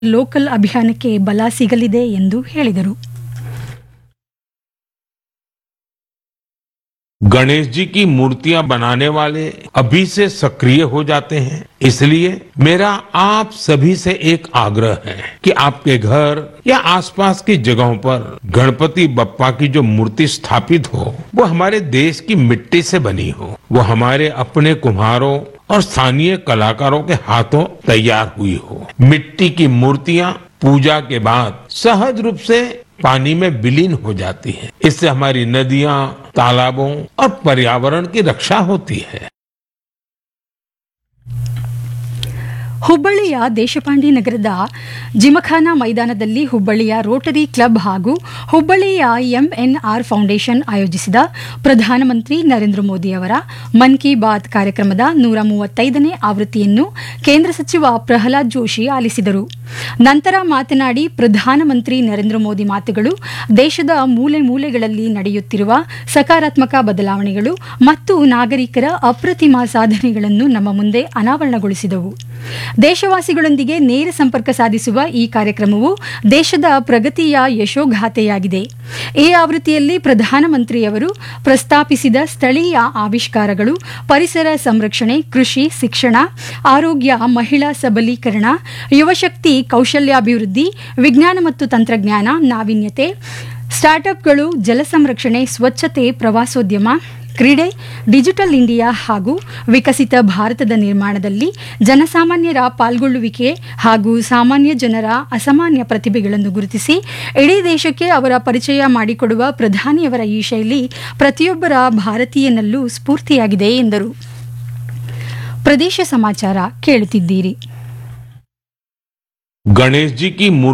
Local ಅಭಿಯಾನಕ್ಕೆ ಬಲ ಸಿಗಲಿದೆ ಎಂದು ಹೇಳಿದರು गणेश जी की मूर्तियां बनाने वाले अभी से सक्रिय हो जाते हैं इसलिए मेरा आप सभी से एक आग्रह है कि आपके घर या आसपास की जगहों पर गणपति बप्पा की जो मूर्ति स्थापित हो वो हमारे देश की मिट्टी से बनी हो वो हमारे अपने कुम्हारों और स्थानीय कलाकारों के हाथों तैयार हुई हो मिट्टी की मूर्तियां पूजा के बाद सहज रूप से पानी में विलीन हो जाती है इससे हमारी नदियां तालाबों और पर्यावरण की रक्षा होती है ಹುಬ್ಬಳ್ಳಿಯ ದೇಶಪಾಂಡಿ ನಗರದ ಜಿಮಖಾನಾ ಮೈದಾನದಲ್ಲಿ ಹುಬ್ಬಳ್ಳಿಯ ರೋಟರಿ ಕ್ಲಬ್ ಹಾಗೂ ಹುಬ್ಬಳ್ಳಿಯ ಎಂಎನ್ಆರ್ ಫೌಂಡೇಶನ್ ಆಯೋಜಿಸಿದ ಪ್ರಧಾನಮಂತ್ರಿ ನರೇಂದ್ರ ಮೋದಿ ಅವರ ಮನ್ ಕಿ ಬಾತ್ ಕಾರ್ಯಕ್ರಮದ ನೂರ ಮೂವತ್ತೈದನೇ ಆವೃತ್ತಿಯನ್ನು ಕೇಂದ್ರ ಸಚಿವ ಪ್ರಹ್ಲಾದ್ ಜೋಶಿ ಆಲಿಸಿದರು ನಂತರ ಮಾತನಾಡಿ ಪ್ರಧಾನಮಂತ್ರಿ ನರೇಂದ್ರ ಮೋದಿ ಮಾತುಗಳು ದೇಶದ ಮೂಲೆ ಮೂಲೆಗಳಲ್ಲಿ ನಡೆಯುತ್ತಿರುವ ಸಕಾರಾತ್ಮಕ ಬದಲಾವಣೆಗಳು ಮತ್ತು ನಾಗರಿಕರ ಅಪ್ರತಿಮ ಸಾಧನೆಗಳನ್ನು ನಮ್ಮ ಮುಂದೆ ಅನಾವರಣಗೊಳಿಸಿದವು ದೇಶವಾಸಿಗಳೊಂದಿಗೆ ನೇರ ಸಂಪರ್ಕ ಸಾಧಿಸುವ ಈ ಕಾರ್ಯಕ್ರಮವು ದೇಶದ ಪ್ರಗತಿಯ ಯಶೋಗಾಥೆಯಾಗಿದೆ ಈ ಆವೃತ್ತಿಯಲ್ಲಿ ಪ್ರಧಾನಮಂತ್ರಿಯವರು ಪ್ರಸ್ತಾಪಿಸಿದ ಸ್ಥಳೀಯ ಆವಿಷ್ಕಾರಗಳು ಪರಿಸರ ಸಂರಕ್ಷಣೆ ಕೃಷಿ ಶಿಕ್ಷಣ ಆರೋಗ್ಯ ಮಹಿಳಾ ಸಬಲೀಕರಣ ಯುವಶಕ್ತಿ ಕೌಶಲ್ಯಾಭಿವೃದ್ಧಿ ವಿಜ್ಞಾನ ಮತ್ತು ತಂತ್ರಜ್ಞಾನ ನಾವೀನ್ಯತೆ ಸ್ಟಾರ್ಟ್ಅಪ್ಗಳು ಜಲ ಸಂರಕ್ಷಣೆ ಸ್ವಚ್ಛತೆ ಪ್ರವಾಸೋದ್ಯಮ ಕ್ರೀಡೆ ಡಿಜಿಟಲ್ ಇಂಡಿಯಾ ಹಾಗೂ ವಿಕಸಿತ ಭಾರತದ ನಿರ್ಮಾಣದಲ್ಲಿ ಜನಸಾಮಾನ್ಯರ ಪಾಲ್ಗೊಳ್ಳುವಿಕೆ ಹಾಗೂ ಸಾಮಾನ್ಯ ಜನರ ಅಸಾಮಾನ್ಯ ಪ್ರತಿಭೆಗಳನ್ನು ಗುರುತಿಸಿ ಇಡೀ ದೇಶಕ್ಕೆ ಅವರ ಪರಿಚಯ ಮಾಡಿಕೊಡುವ ಪ್ರಧಾನಿಯವರ ಈ ಶೈಲಿ ಪ್ರತಿಯೊಬ್ಬರ ಭಾರತೀಯನಲ್ಲೂ ಸ್ಫೂರ್ತಿಯಾಗಿದೆ ಎಂದರು ಪ್ರದೇಶ ಸಮಾಚಾರ ಕೇಳುತ್ತಿದ್ದೀರಿ गणेश जी की मूर्ति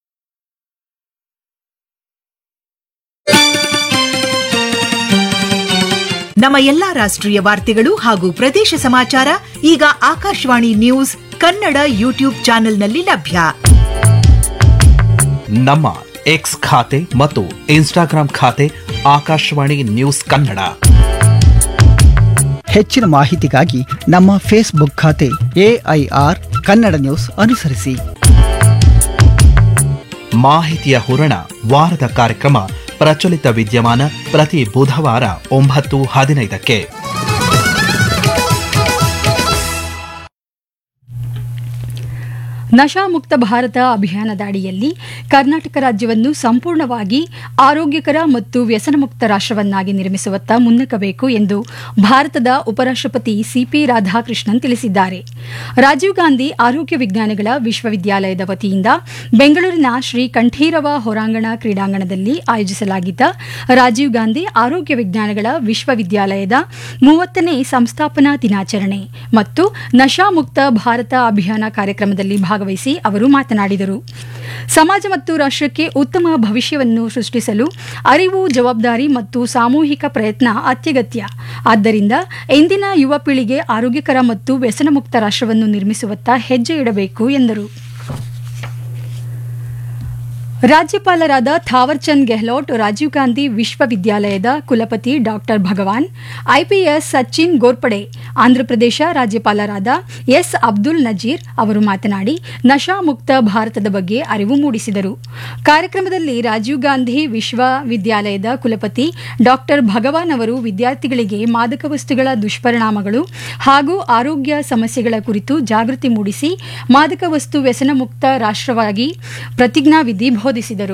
ನಮ್ಮ ಎಲ್ಲಾ ರಾಷ್ಟ್ರೀಯ ವಾರ್ತೆಗಳು ಹಾಗೂ ಪ್ರದೇಶ ಸಮಾಚಾರ ಈಗ ಆಕಾಶವಾಣಿ ನ್ಯೂಸ್ ಕನ್ನಡ ಯೂಟ್ಯೂಬ್ ಚಾನೆಲ್ನಲ್ಲಿ ಲಭ್ಯ ನಮ್ಮ ಎಕ್ಸ್ ಖಾತೆ ಮತ್ತು ಇನ್ಸ್ಟಾಗ್ರಾಂ ಖಾತೆ ಆಕಾಶವಾಣಿ ನ್ಯೂಸ್ ಕನ್ನಡ ಹೆಚ್ಚಿನ ಮಾಹಿತಿಗಾಗಿ ನಮ್ಮ ಫೇಸ್ಬುಕ್ ಖಾತೆ ಎಐಆರ್ ಕನ್ನಡ ನ್ಯೂಸ್ ಅನುಸರಿಸಿ ಮಾಹಿತಿಯ ಹೂರಣ ವಾರದ ಕಾರ್ಯಕ್ರಮ ಪ್ರಚಲಿತ ವಿದ್ಯಮಾನ ಪ್ರತಿ ಬುಧವಾರ ಒಂಬತ್ತು ಹದಿನೈದಕ್ಕೆ ನಶಾಮುಕ್ತ ಭಾರತ ಅಭಿಯಾನದ ಅಡಿಯಲ್ಲಿ ಕರ್ನಾಟಕ ರಾಜ್ಯವನ್ನು ಸಂಪೂರ್ಣವಾಗಿ ಆರೋಗ್ಯಕರ ಮತ್ತು ವ್ಯಸನಮುಕ್ತ ರಾಷ್ಟ್ರವನ್ನಾಗಿ ನಿರ್ಮಿಸುವತ್ತ ಮುನ್ನಕ್ಕಬೇಕು ಎಂದು ಭಾರತದ ಉಪರಾಷ್ಟ್ರಪತಿ ಸಿಪಿ ರಾಧಾಕೃಷ್ಣನ್ ತಿಳಿಸಿದ್ದಾರೆ ರಾಜೀವ್ ಗಾಂಧಿ ಆರೋಗ್ಯ ವಿಜ್ಞಾನಗಳ ವಿಶ್ವವಿದ್ಯಾಲಯದ ವತಿಯಿಂದ ಬೆಂಗಳೂರಿನ ಶ್ರೀ ಕಂಠೀರವ ಹೊರಾಂಗಣ ಕ್ರೀಡಾಂಗಣದಲ್ಲಿ ಆಯೋಜಿಸಲಾಗಿದ್ದ ರಾಜೀವ್ ಗಾಂಧಿ ಆರೋಗ್ಯ ವಿಜ್ಞಾನಗಳ ವಿಶ್ವವಿದ್ಯಾಲಯದ ಮೂವತ್ತನೇ ಸಂಸ್ಥಾಪನಾ ದಿನಾಚರಣೆ ಮತ್ತು ನಶಾಮುಕ್ತ ಭಾರತ ಅಭಿಯಾನ ಕಾರ್ಯಕ್ರಮದಲ್ಲಿ ಭಾಗವಹಿಸಿ ಅವರು ಮಾತನಾಡಿದರು ಸಮಾಜ ಮತ್ತು ರಾಷ್ಟ್ರಕ್ಕೆ ಉತ್ತಮ ಭವಿಷ್ಯವನ್ನು ಸೃಷ್ಟಿಸಲು ಅರಿವು ಜವಾಬ್ದಾರಿ ಮತ್ತು ಸಾಮೂಹಿಕ ಪ್ರಯತ್ನ ಅತ್ಯಗತ್ಯ ಆದ್ದರಿಂದ ಇಂದಿನ ಯುವ ಪೀಳಿಗೆ ಆರೋಗ್ಯಕರ ಮತ್ತು ವ್ಯಸನಮುಕ್ತ ರಾಷ್ಟ್ರವನ್ನು ನಿರ್ಮಿಸುವತ್ತ ಹೆಜ್ಜೆ ಇಡಬೇಕು ಎಂದರು ರಾಜ್ಯಪಾಲರಾದ ಥಾವರ್ಚಂದ್ ಗೆಹ್ಲೋಟ್ ರಾಜೀವ್ ಗಾಂಧಿ ವಿಶ್ವವಿದ್ಯಾಲಯದ ಕುಲಪತಿ ಡಾಕ್ಟರ್ ಭಗವಾನ್ ಐಪಿಎಸ್ ಸಚಿನ್ ಗೋರ್ಪಡೆ ಆಂಧ್ರಪ್ರದೇಶ ರಾಜ್ಯಪಾಲರಾದ ಎಸ್ ಅಬ್ದುಲ್ ನಜೀರ್ ಅವರು ಮಾತನಾಡಿ ನಶಾಮುಕ್ತ ಭಾರತದ ಬಗ್ಗೆ ಅರಿವು ಮೂಡಿಸಿದರು ಕಾರ್ಯಕ್ರಮದಲ್ಲಿ ರಾಜೀವ್ ಗಾಂಧಿ ವಿಶ್ವವಿದ್ಯಾಲಯದ ಕುಲಪತಿ ಡಾಕ್ಟರ್ ಭಗವಾನ್ ಅವರು ವಿದ್ಯಾರ್ಥಿಗಳಿಗೆ ಮಾದಕ ವಸ್ತುಗಳ ದುಷ್ಪರಿಣಾಮಗಳು ಹಾಗೂ ಆರೋಗ್ಯ ಸಮಸ್ಯೆಗಳ ಕುರಿತು ಜಾಗೃತಿ ಮೂಡಿಸಿ ಮಾದಕ ವಸ್ತು ವ್ಯಸನಮುಕ್ತ ರಾಷ್ಟ್ರವಾಗಿ ಪ್ರತಿಜ್ಞಾವಿಧಿ ಬೋಧಿಸಿದರು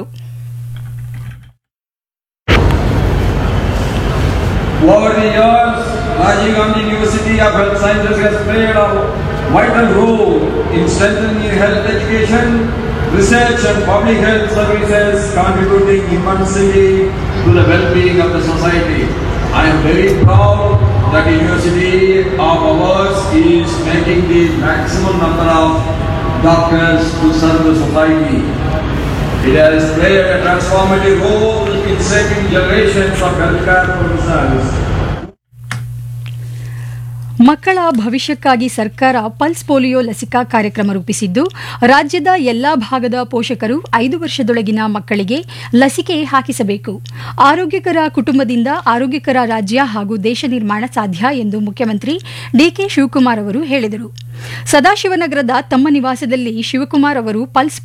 Over the years, Rajiv Gandhi University of Health Sciences has played a vital role in strengthening health education, research and public health services, contributing immensely to the well-being of the society. I am very proud that the university of ours is making the maximum number of doctors to serve the society. It has played a transformative role in shaping generations of healthcare professionals. ಮಕ್ಕಳ ಭವಿಷ್ಯಕ್ಕಾಗಿ ಸರ್ಕಾರ pulse polio ಲಸಿಕಾ ಕಾರ್ಯಕ್ರಮ ರೂಪಿಸಿದ್ದು ರಾಜ್ಯದ ಎಲ್ಲಾ ಭಾಗದ ಪೋಷಕರು ಐದು ವರ್ಷದೊಳಗಿನ ಮಕ್ಕಳಿಗೆ ಲಸಿಕೆ ಹಾಕಿಸಬೇಕು ಆರೋಗ್ಯಕರ ಕುಟುಂಬದಿಂದ ಆರೋಗ್ಯಕರ ರಾಜ್ಯ ಹಾಗೂ ದೇಶ ನಿರ್ಮಾಣ ಸಾಧ್ಯ ಎಂದು ಮುಖ್ಯಮಂತ್ರಿ ಡಿಕೆ ಶಿವಕುಮಾರ್ ಅವರು ಹೇಳಿದರು ಸದಾಶಿವನಗರದ ತಮ್ಮ ನಿವಾಸದಲ್ಲಿ ಶಿವಕುಮಾರ್ ಅವರು ಪಲ್ಸ್